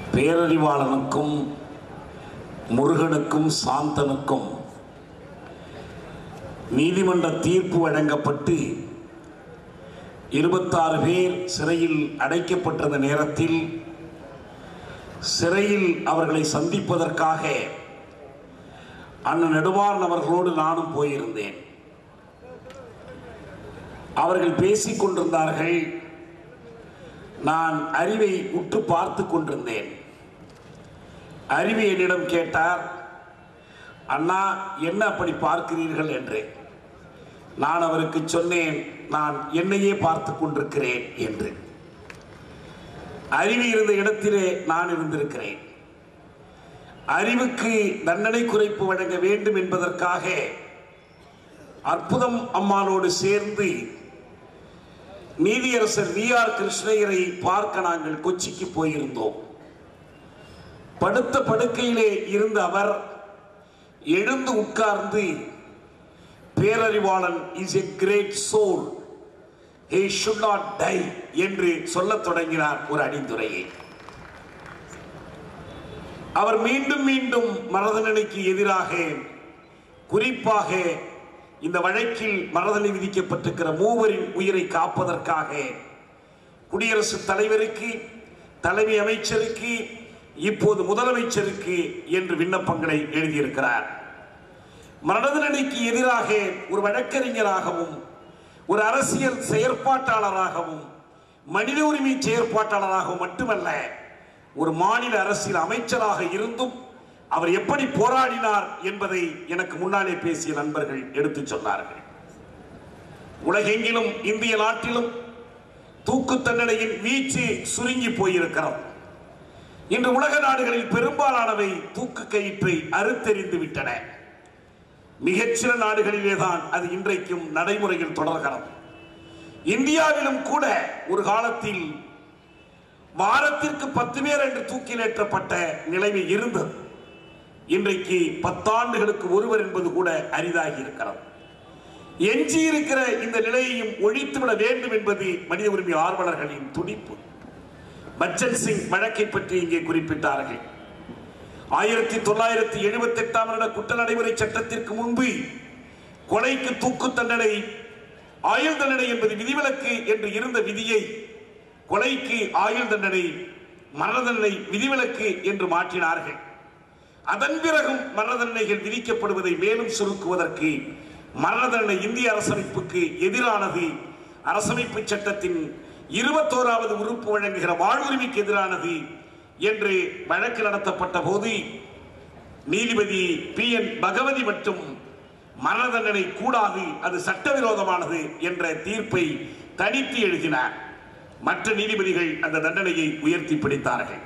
பேரறிவாளனுக்கும் முருகனுக்கும் சாந்தனுக்கும் நீதிமன்ற தீர்ப்பு வழங்கப்பட்டு இருபத்தாறு பேர் சிறையில் அடைக்கப்பட்டிருந்த நேரத்தில் சிறையில் அவர்களை சந்திப்பதற்காக அண்ணன் நெடுமாறன் அவர்களோடு நானும் போயிருந்தேன் அவர்கள் பேசிக் கொண்டிருந்தார்கள் நான் அறிவை உற்று பார்த்து கொண்டிருந்தேன் அறிவு என்னிடம் கேட்டார் அண்ணா என்ன அப்படி பார்க்கிறீர்கள் என்று நான் அவருக்கு சொன்னேன் நான் என்னையே பார்த்து கொண்டிருக்கிறேன் என்று அறிவு இருந்த இடத்திலே நான் இருந்திருக்கிறேன் அறிவுக்கு தண்டனை குறைப்பு வழங்க வேண்டும் என்பதற்காக அற்புதம் அம்மாளோடு சேர்ந்து நீதியரசர் வி ஆர் கிருஷ்ணயரை பார்க்க நாங்கள் கொச்சிக்கு போயிருந்தோம் படுத்த படுக்கையிலே இருந்த அவர் எழுந்து உட்கார்ந்து Perarivalan is a great soul he should not die என்று சொல்லத் தொடங்கினார் ஒரு அணிந்துரையை அவர் மீண்டும் மீண்டும் மரதண்டனைக்கு எதிராக குறிப்பாக இந்த வழக்கில் மரதண்டனை விதிக்கப்பட்டிருக்கிற மூவரின் உயிரை காப்பதற்காக குடியரசுத் தலைவருக்கு தலைமை அமைச்சருக்கு இப்போது முதலமைச்சருக்கு என்று விண்ணப்பங்களை எழுதியிருக்கிறார் மரண தண்டனைக்கு எதிராக ஒரு வழக்கறிஞராகவும் ஒரு அரசியல் செயற்பாட்டாளராகவும் மனித உரிமை செயற்பாட்டாளராகவும் மட்டுமல்ல ஒரு மாநில அரசியல் அமைச்சராக இருந்தும் அவர் எப்படி போராடினார் என்பதை எனக்கு முன்னாலே பேசிய நண்பர்கள் எடுத்துச் சொன்னார்கள் உலகெங்கிலும் இந்திய நாட்டிலும் தூக்கு தண்டனையின் வீச்சு சுருங்கி போயிருக்கிறது இன்று உலக நாடுகளில் பெரும்பாலானவை தூக்கு கயிற்றை அறுத்தெறிந்து விட்டன மிகச்சில நாடுகளிலே தான் அது இன்றைக்கும் நடைமுறையில் தொடர்கிறது இந்தியாவிலும் கூட ஒரு காலத்தில் வாரத்திற்கு பத்து பேர் என்று தூக்கிலேற்றப்பட்ட நிலைமை இருந்தது இன்றைக்கு பத்தாண்டுகளுக்கு ஒருவர் என்பது கூட அரிதாகி இருக்கிறது எஞ்சி இருக்கிற இந்த நிலையையும் ஒழித்துவிட வேண்டும் என்பது மனித உரிமை ஆர்வலர்களின் துடிப்பு பச்சன் சிங் வழக்கை பற்றி இங்கே குறிப்பிட்டார்கள் ஆயிரத்தி தொள்ளாயிரத்தி எழுபத்தி எட்டாம் வருட குற்ற நடைமுறை சட்டத்திற்கு முன்பு கொலைக்கு தூக்கு தண்டனை ஆயுள் தண்டனை என்பது விதிவிலக்கு என்று இருந்த விதியை கொலைக்கு ஆயுள் தண்டனை மரண தண்டனை விதிவிலக்கு என்று மாற்றினார்கள் அதன் பிறகும் மரண தண்டனைகள் விதிக்கப்படுவதை மேலும் சுருக்குவதற்கு மரண தண்டனை இந்திய அரசமைப்புக்கு எதிரானது அரசமைப்பு சட்டத்தின் இருபத்தோராவது உறுப்பு வழங்குகிற வாழ்வுரிமைக்கு எதிரானது என்று வழக்கு நடத்தப்பட்ட போது நீதிபதி பி என் பகவதி மட்டும் மரண தண்டனை கூடாது அது சட்டவிரோதமானது என்ற தீர்ப்பை தனித்து எழுதினார் மற்ற நீதிபதிகள் அந்த தண்டனையை உயர்த்தி பிடித்தார்கள்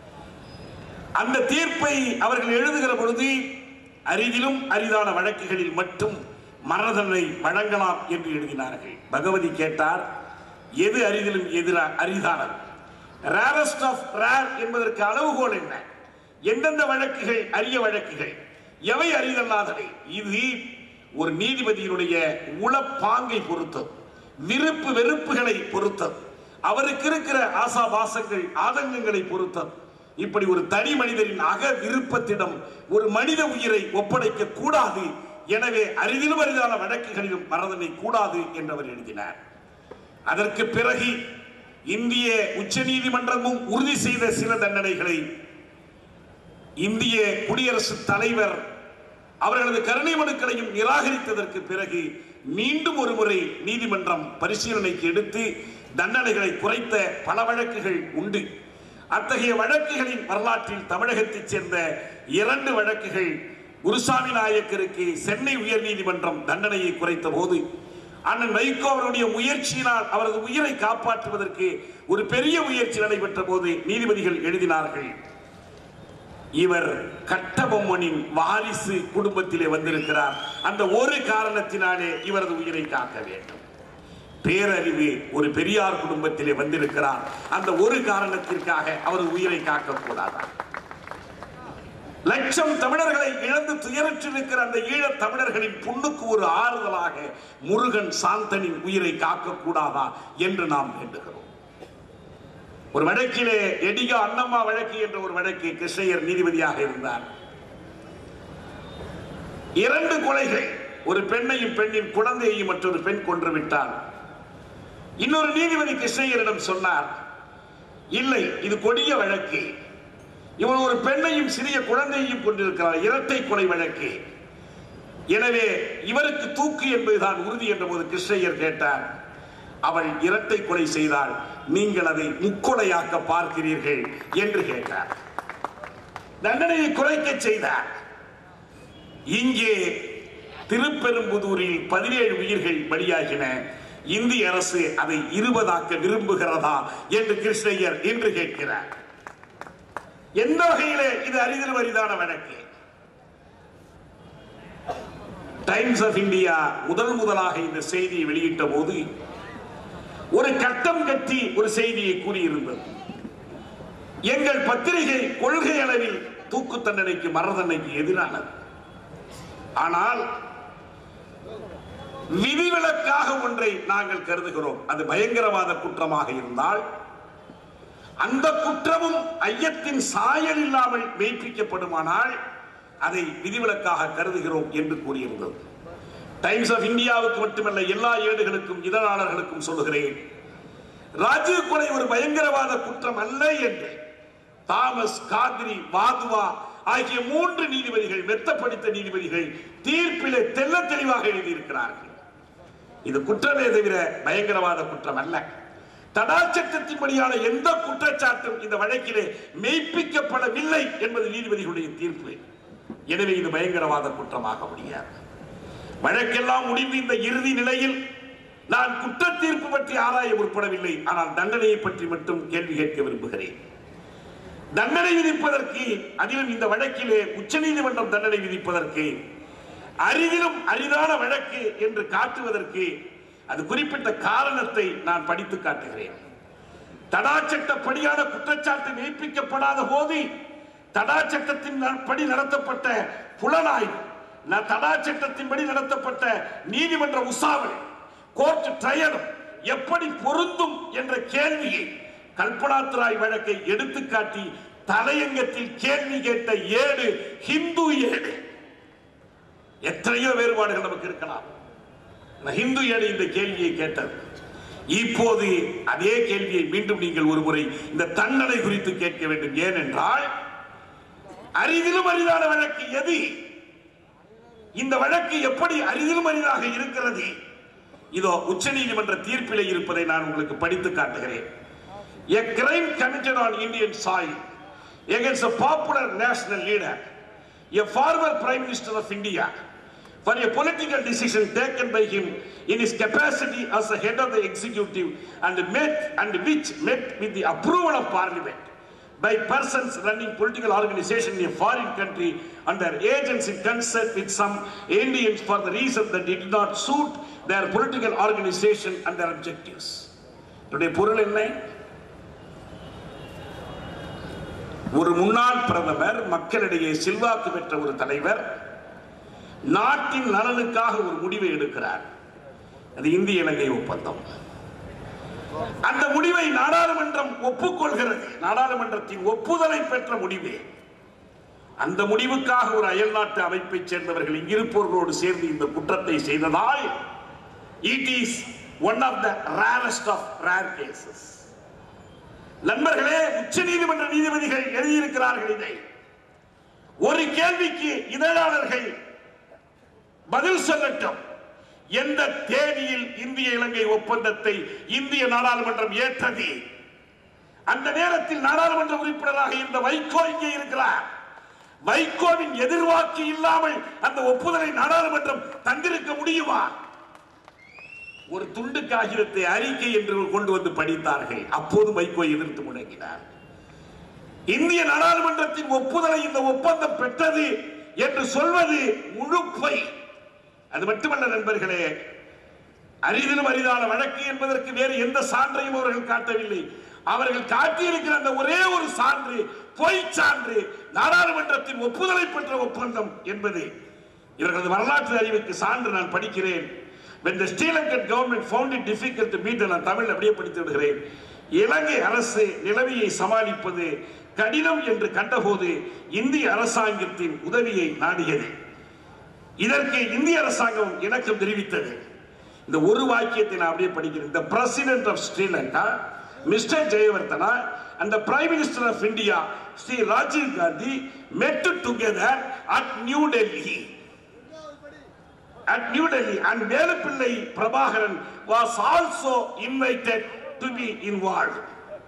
அந்த தீர்ப்பை அவர்கள் எழுதுகிற பொழுது அரிதிலும் அரிதான வழக்குகளில் மட்டும் மரண தண்டனை வழங்கலாம் என்று எழுதினார்கள் பகவதி கேட்டார் எது அரிதிலும் எதிரா அரிதானது ரேரஸ்ட் ஆஃப் ரேர் என்பதற்கு அளவுகோல் என்ன எந்தெந்த வழக்குகள் அரிய வழக்குகள் எவை அரிதல்லாதவை இது ஒரு நீதிபதியினுடைய உளப்பாங்கை பொறுத்தது விருப்பு வெறுப்புகளை பொறுத்தது அவருக்கு இருக்கிற ஆசாபாசங்கள் ஆதங்கங்களை பொறுத்தது இப்படி ஒரு தனி மனிதரின் அக விருப்பத்திடம் ஒரு மனித உயிரை ஒப்படைக்க கூடாது எனவே அரிதிலும் அரிதான வழக்குகளிலும் மரணனை கூடாது என்று அவர் எழுதினார் அதற்கு பிறகு இந்திய உச்ச நீதிமன்றமும் உறுதி செய்த சில தண்டனைகளை இந்திய குடியரசுத் தலைவர் அவர்களது கருணை மனுக்களையும் நிராகரித்ததற்கு பிறகு மீண்டும் ஒரு முறை நீதிமன்றம் பரிசீலனைக்கு எடுத்து தண்டனைகளை குறைத்த பல வழக்குகள் உண்டு அத்தகைய வழக்குகளின் வரலாற்றில் தமிழகத்தைச் சேர்ந்த இரண்டு வழக்குகள் குருசாமி நாயக்கருக்கு சென்னை உயர் நீதிமன்றம் தண்டனையை குறைத்த போது அண்ணன் வைகோ அவருடைய முயற்சியினால் அவரது உயிரை காப்பாற்றுவதற்கு ஒரு பெரிய முயற்சி நடைபெற்ற போது நீதிபதிகள் எழுதினார்கள் இவர் கட்டபொம்மனின் வாரிசு குடும்பத்திலே வந்திருக்கிறார் அந்த ஒரு காரணத்தினாலே இவரது உயிரை காக்க வேண்டும் பேரறிவு ஒரு பெரியார் குடும்பத்திலே வந்திருக்கிறார் அந்த ஒரு காரணத்திற்காக அவரது உயிரை காக்க கூடாதா லட்சம் தமிழர்களை இழந்து துயரற்றிருக்கிற அந்த ஈழத் தமிழர்களின் புண்ணுக்கு ஒரு ஆறுதலாக முருகன் சாந்தனின் உயிரை காக்க கூடாதா என்று நாம் வேண்டுகிறோம் ஒரு வழக்கிலே எடிகா அண்ணம்மா வழக்கு என்ற ஒரு வழக்கு கிருஷ்ணய்யர் நீதிபதியாக இருந்தார் இரண்டு கொலைகள் ஒரு பெண்ணையும் பெண்ணின் குழந்தையையும் மற்றொரு பெண் கொன்று விட்டார் இன்னொரு நீதிபதி கிருஷ்ணய்யரிடம் சொன்னார் இல்லை இது கொடிய வழக்கு இவன் ஒரு பெண்ணையும் சிறிய குழந்தையையும் கொண்டிருக்கிறார் இரட்டை கொலை வழக்கு எனவே இவருக்கு தூக்கு என்பதுதான் உறுதி என்ற போது கிருஷ்ணய்யர் கேட்டார் அவள் இரட்டை கொலை செய்தால் நீங்கள் அதை முக்கொலையாக்க பார்க்கிறீர்கள் என்று கேட்டார் தண்டனையை குறைக்க செய்தார் இங்கே திருப்பெரும்புதூரில் பதினேழு உயிர்கள் பலியாகின இந்திய அரசு அதை இருபதாக்க விரும்புகிறதா என்று கிருஷ்ணய்யர் என்று கேட்கிறார் எந்த வகையிலே இது அரிதில் வரிதான வழக்கு டைம்ஸ் ஆஃப் இந்தியா முதல் முதலாக இந்த செய்தியை வெளியிட்ட போது ஒரு கட்டம் கட்டி ஒரு செய்தியை கூறியிருந்தது எங்கள் பத்திரிகை கொள்கை அளவில் தூக்கு தண்டனைக்கு மரண தண்டனைக்கு எதிரானது ஆனால் விதிவிலக்காக ஒன்றை நாங்கள் கருதுகிறோம் அது பயங்கரவாத குற்றமாக இருந்தால் அந்த குற்றமும் ஐயத்தின் சாயல் இல்லாமல் மெய்ப்பிக்கப்படுமானால் அதை விதிவிலக்காக கருதுகிறோம் என்று கூறியிருந்தது டைம்ஸ் ஆஃப் இந்தியாவுக்கு மட்டுமல்ல எல்லா ஏடுகளுக்கும் இதழாளர்களுக்கும் சொல்லுகிறேன் ராஜீவ் கொலை ஒரு பயங்கரவாத குற்றம் அல்ல என்று தாமஸ் காத்ரி வாதுவா ஆகிய மூன்று நீதிபதிகள் மெத்தப்படுத்த நீதிபதிகள் தீர்ப்பிலே தெல்ல தெளிவாக எழுதியிருக்கிறார்கள் இது குற்றமே தவிர பயங்கரவாத குற்றம் அல்ல தடா சட்டத்தின்படியான எந்த குற்றச்சாட்டும் இந்த வழக்கிலே மெய்ப்பிக்கப்படவில்லை என்பது நீதிபதிகளுடைய தீர்ப்பு எனவே இது பயங்கரவாத குற்றமாக முடியாது வழக்கெல்லாம் முடிந்து இந்த இறுதி நிலையில் நான் குற்ற தீர்ப்பு பற்றி ஆராய முற்படவில்லை ஆனால் தண்டனையை பற்றி மட்டும் கேள்வி கேட்க விரும்புகிறேன் தண்டனை விதிப்பதற்கு அதிலும் இந்த வழக்கிலே உச்சநீதிமன்றம் தண்டனை விதிப்பதற்கு அரிதிலும் அரிதான வழக்கு என்று காட்டுவதற்கு அது குறிப்பிட்ட காரணத்தை நான் படித்து காட்டுகிறேன் தடா சட்டப்படியான குற்றச்சாட்டு மெய்ப்பிக்கப்படாத போது தடா சட்டத்தின் படி நடத்தப்பட்ட புலனாய்வு ந- தடா சட்டத்தின்படி நடத்தப்பட்ட நீதிமன்ற உசாவல் கோர்ட் ட்ரையலும் எப்படி பொருந்தும் என்ற கேள்வியை கல்பனாத்ராய் வழக்கை எடுத்துக்காட்டி தலையங்கத்தில் கேள்வி கேட்ட ஏடு ஹிந்து ஏடு எத்தனையோ வேறுபாடுகள் நமக்கு இருக்கலாம் ஆனா ஹிந்து ஏடு இந்த கேள்வியை கேட்டது இப்போது அதே கேள்வியை மீண்டும் நீங்கள் ஒரு முறை இந்த தண்டனை குறித்து கேட்க வேண்டும் ஏனென்றால் அரிதிலும் அரிதான வழக்கு எது இந்த வழக்கு எப்படி அரிதிலும் அரிதாக இருக்கிறது இதோ உச்சநீதிமன்ற தீர்ப்பிலே இருப்பதை நான் உங்களுக்கு படித்து காட்டுகிறேன் A crime committed on Indian soil against a popular national leader, a former Prime Minister of India, for a political decision taken by him in his capacity as the head of the executive and met and which met with the approval of parliament by persons running political organization in a foreign country under agents in concert with some Indians for the reason that did not suit their political organization and their objectives. இதனுடைய பொருள் என்ன ஒரு முன்னாள் பிரதமர் மக்களிடையே செல்வாக்கு பெற்ற ஒரு தலைவர் நாட்டின் நலனுக்காக ஒரு முடிவை எடுக்கிறார் அது இந்திய இலங்கை ஒப்பந்தம் அந்த முடிவை நாடாளுமன்றம் ஒப்புக்கொள்கிறது நாடாளுமன்றத்தின் ஒப்புதலை பெற்ற முடிவு அந்த முடிவுக்காக ஒரு அயல்நாட்டு அமைப்பைச் சேர்ந்தவர்கள் இங்கிருப்பவர்களோடு சேர்ந்து இந்த குற்றத்தை செய்ததால் it is one of the rarest of rare cases நண்பர்களே உச்ச நீதிமன்ற நீதிபதிகள் எழுதியிருக்கிறார்கள் இதை ஒரு கேள்விக்கு இதழாளர்கள் பதில் சொல்லட்டும் எந்த தேதியில் இந்திய இலங்கை ஒப்பந்தத்தை இந்திய நாடாளுமன்றம் ஏற்றது அந்த நேரத்தில் நாடாளுமன்ற உறுப்பினராக இருந்த வைகோ இங்கே இருக்கிறார் வைகோவின் எதிர்வாக்கு இல்லாமல் அந்த ஒப்புதலை நாடாளுமன்றம் தந்திருக்க முடியுமா ஒரு துண்டு காகிதத்தை அறிக்கை என்று கொண்டு வந்து படித்தார்கள் அப்போது வைகோ எதிர்த்து முழங்கினார் இந்திய நாடாளுமன்றத்தின் ஒப்புதலை இந்த ஒப்பந்தம் பெற்றது என்று சொல்வது முழு பொய் அது மட்டுமல்ல நண்பர்களே அரிதிலும் அரிதான வழக்கு என்பதற்கு வேறு எந்த சான்றையும் அவர்கள் காட்டவில்லை அவர்கள் காட்டியிருக்கிற அந்த ஒரே ஒரு சான்று பொய் சான்று நாடாளுமன்றத்தின் ஒப்புதலை பெற்ற ஒப்பந்தம் என்பது இவர்களது வரலாற்று அறிவுக்கு சான்று நான் படிக்கிறேன் when the Sri Lankan government found it difficult to meet நான் தமிழ் அப்படியே படித்து விடுகிறேன் இலங்கை அரசு நிலைமையை சமாளிப்பது கடினம் என்று கண்டபோது இந்திய அரசாங்கத்தின் உதவியை நாடியது இதற்கு இந்திய அரசாங்கம் இணக்கம் தெரிவித்தது இந்த ஒரு வாக்கியத்தை நான் அப்படியே படிக்கிறேன் the president of Sri Lanka mister Jayewardene and the prime minister of india Shri Rajiv Gandhi met together at new delhi at new delhi and Velupillai Prabhakaran was also invited to be involved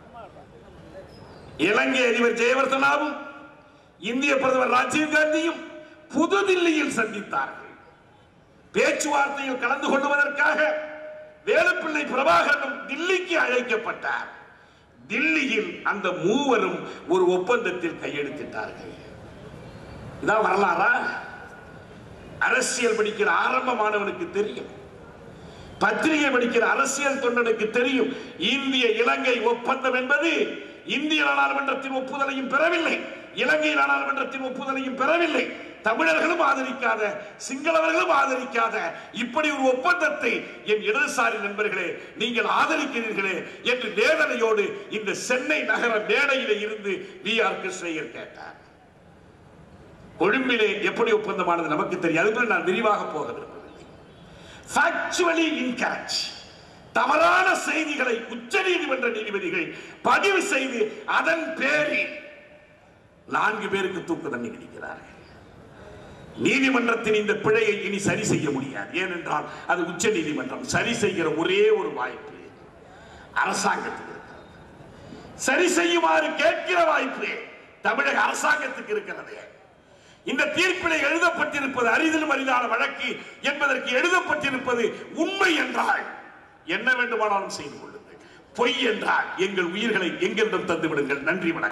இலங்கை அதிபர் ஜெயவர்தனாவும் இந்திய பிரதமர் ராஜீவ் காந்தியும் புதுதில்லியில் சந்தித்தார்கள் பேச்சுவார்த்தையில் கலந்து கொள்வதற்காக வேலுப்பிள்ளை பிரபாகரனும் தில்லிக்கு அழைக்கப்பட்டார் தில்லியில் அந்த மூவரும் ஒரு ஒப்பந்தத்தில் கையெழுத்திட்டார்கள் இதான் வரலாறா அரசியல் படிக்கிற ஆரம்ப மாணவனுக்கு தெரியும் பத்திரிகை படிக்கிற அரசியல் தொண்டனுக்கு தெரியும் இந்திய இலங்கை ஒப்பந்தம் என்பது இந்திய நாடாளுமன்றத்தின் ஒப்புதலையும் பெறவில்லை இலங்கை நாடாளுமன்றத்தின் ஒப்புதலையும் பெறவில்லை தமிழர்களும் ஆதரிக்காத சிங்களவர்களும் ஆதரிக்காத இப்படி ஒரு ஒப்பந்தத்தை என் இடதுசாரி நண்பர்களே நீங்கள் ஆதரிக்கிறீர்களே என்று வேதனையோடு இந்த சென்னை நகர மேடையில இருந்து வி ஆர் கிருஷ்ணய்யர் கேட்டார் கொழும்பிலே எப்படி ஒப்பந்தமானது நமக்கு தெரியும் அதுக்குள்ள நான் விரிவாக போக விரும்பவில்லை ஃபேக்சுவலி இன்கரெக்ட் தவறான செய்திகளை உச்ச நீதிமன்ற நீதிபதிகள் பதிவு செய்து அதன் பேரில் நான்கு பேருக்கு தூக்கு தண்ணி விதிக்கிறார்கள் நீதிமன்றத்தின் இந்த பிழையை இனி சரி செய்ய முடியாது ஏனென்றால் அது உச்ச நீதிமன்றம் சரி செய்கிற ஒரே ஒரு வாய்ப்பு அரசாங்கத்துக்கு இருக்கிறது சரி செய்யுமாறு கேட்கிற வாய்ப்பு தமிழக அரசாங்கத்துக்கு இருக்கிறது இந்த தீர்ப்பிலே எழுதப்பட்டிருப்பது அரிதிலும் அரிதான வழக்கு என்பதற்கு எழுதப்பட்டிருப்பது உண்மை என்றால் என்ன வேண்டுமானாலும் செய்து கொள்ளுங்கள் பொய் என்றால் எங்கள் உயிர்களை எங்களிடம் தந்து விடுங்கள் நன்றி வணக்கம்